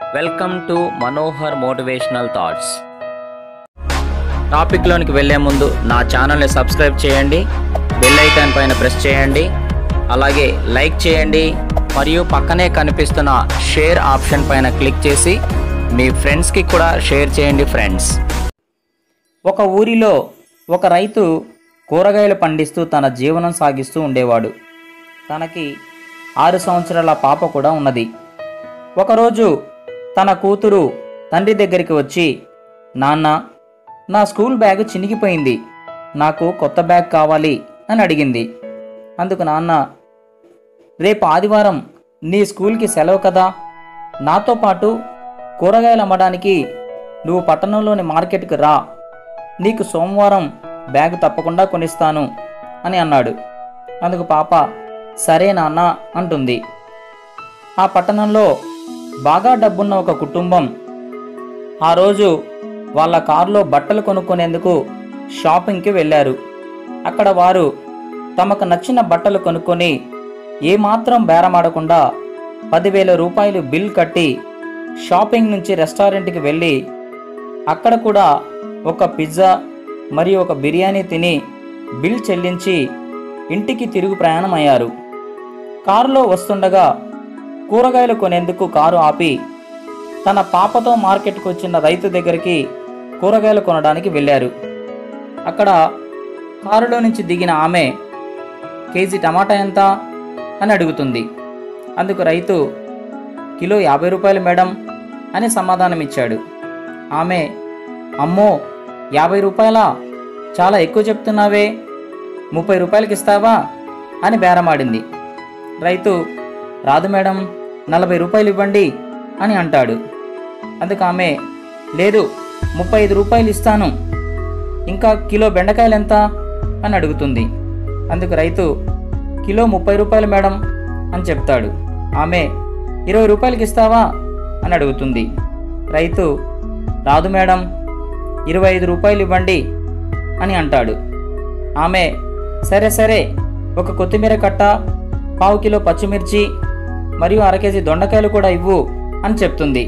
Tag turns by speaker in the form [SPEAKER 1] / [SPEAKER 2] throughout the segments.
[SPEAKER 1] welcome to Manohar motivational thoughts టాపిక్లోనికి వెళ్ళే ముందు నా ఛానల్ని సబ్స్క్రైబ్ చేయండి బెల్ ఐకాన్ పైన ప్రెస్ చేయండి అలాగే లైక్ చేయండి మరియు పక్కనే కనిపిస్తున్న షేర్ ఆప్షన్ పైన క్లిక్ చేసి మీ ఫ్రెండ్స్కి కూడా షేర్ చేయండి ఫ్రెండ్స్ ఒక ఊరిలో ఒక రైతు కూరగాయలు పండిస్తూ తన జీవనం సాగిస్తూ ఉండేవాడు తనకి ఆరు సంవత్సరాల పాప కూడా ఉన్నది ఒకరోజు తన కూతురు తండ్రి దగ్గరికి వచ్చి నాన్న నా స్కూల్ బ్యాగ్ చినిగిపోయింది నాకు కొత్త బ్యాగ్ కావాలి అని అడిగింది అందుకు నాన్న రేపు ఆదివారం నీ స్కూల్కి సెలవు కదా నాతో పాటు కూరగాయలు అమ్మడానికి నువ్వు పట్టణంలోని మార్కెట్కి రా నీకు సోమవారం బ్యాగ్ తప్పకుండా కొనిస్తాను అని అన్నాడు అందుకు పాప సరే నాన్న అంటుంది ఆ పట్టణంలో బాగా డబ్బున్న ఒక కుటుంబం ఆ రోజు వాళ్ళ కారులో బట్టలు కొనుక్కునేందుకు షాపింగ్కి వెళ్ళారు అక్కడ వారు తమకు నచ్చిన బట్టలు కొనుక్కొని ఏమాత్రం బేరమాడకుండా పదివేల రూపాయలు బిల్ కట్టి షాపింగ్ నుంచి రెస్టారెంట్కి వెళ్ళి అక్కడ కూడా ఒక పిజ్జా మరియు ఒక బిర్యానీ తిని బిల్ చెల్లించి ఇంటికి తిరుగు ప్రయాణం అయ్యారు కారులో వస్తుండగా కూరగాయలు కొనేందుకు కారు ఆపి తన పాపతో మార్కెట్కి వచ్చిన రైతు దగ్గరికి కూరగాయలు కొనడానికి వెళ్ళారు అక్కడ కారులో నుంచి దిగిన ఆమె కేజీ టమాటా ఎంత అని అడుగుతుంది అందుకు రైతు కిలో యాభై రూపాయలు మేడం అని సమాధానం ఇచ్చాడు ఆమె అమ్మో యాభై రూపాయలా చాలా ఎక్కువ చెప్తున్నావే ముప్పై రూపాయలకి ఇస్తావా అని బేరమాడింది రైతు రాదు మేడం నలభై రూపాయలు ఇవ్వండి అని అంటాడు అందుకు ఆమె లేదు ముప్పై ఐదు రూపాయలు ఇస్తాను ఇంకా కిలో బెండకాయలు ఎంత అని అడుగుతుంది అందుకు రైతు కిలో ముప్పై రూపాయలు మేడం అని చెప్తాడు ఆమె ఇరవై రూపాయలకి ఇస్తావా అని అడుగుతుంది రైతు రాదు మేడం ఇరవై ఐదు రూపాయలు ఇవ్వండి అని అంటాడు ఆమె సరే సరే ఒక కొత్తిమీర కట్ట పావు కిలో పచ్చిమిర్చి మరియు అర కేజీ దొండకాయలు కూడా ఇవ్వు అని చెప్తుంది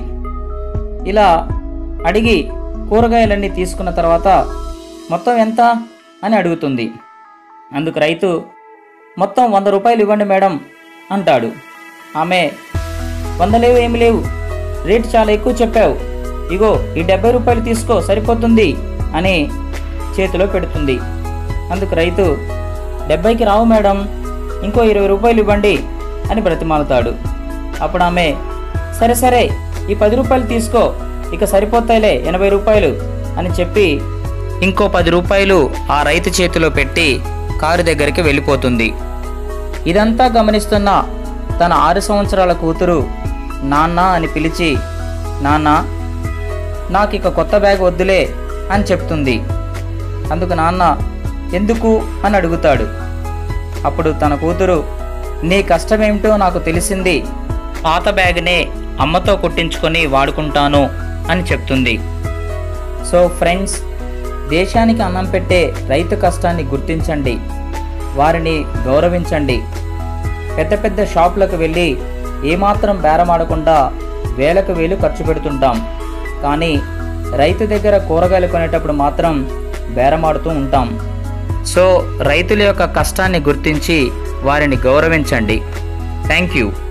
[SPEAKER 1] ఇలా అడిగి కూరగాయలన్నీ తీసుకున్న తర్వాత మొత్తం ఎంత అని అడుగుతుంది అందుకు రైతు మొత్తం వంద రూపాయలు ఇవ్వండి మేడం అంటాడు ఆమె వంద లేవు ఏమి లేవు రేటు చాలా ఎక్కువ చెప్పావు ఇగో ఈ డెబ్బై రూపాయలు తీసుకో సరిపోతుంది అని చేతిలో పెడుతుంది అందుకు రైతు డెబ్బైకి రావు మేడం ఇంకో ఇరవై రూపాయలు ఇవ్వండి అని బ్రతిమాలుతాడు అప్పుడు ఆమె సరే సరే ఈ పది రూపాయలు తీసుకో ఇక సరిపోతాయిలే ఎనభై రూపాయలు అని చెప్పి ఇంకో పది రూపాయలు ఆ రైతు చేతిలో పెట్టి కారు దగ్గరికి వెళ్ళిపోతుంది ఇదంతా గమనిస్తున్న తన ఆరు సంవత్సరాల కూతురు నాన్న అని పిలిచి నాన్న నాకు ఇక కొత్త బ్యాగ్ వద్దులే అని చెప్తుంది అందుకు నాన్న ఎందుకు అని అడుగుతాడు అప్పుడు తన కూతురు నీ కష్టమేమిటో నాకు తెలిసింది పాత బ్యాగ్నే అమ్మతో కుట్టించుకొని వాడుకుంటాను అని చెప్తుంది సో ఫ్రెండ్స్ దేశానికి అన్నం పెట్టే రైతు కష్టాన్ని గుర్తించండి వారిని గౌరవించండి పెద్ద పెద్ద షాపులకు వెళ్ళి ఏమాత్రం బేరమాడకుండా వేలకు వేలు ఖర్చు పెడుతుంటాం కానీ రైతు దగ్గర కూరగాయలు కొనేటప్పుడు మాత్రం బేరమాడుతూ ఉంటాం సో రైతుల యొక్క కష్టాన్ని గుర్తించి వారిని గౌరవించండి థ్యాంక్ యూ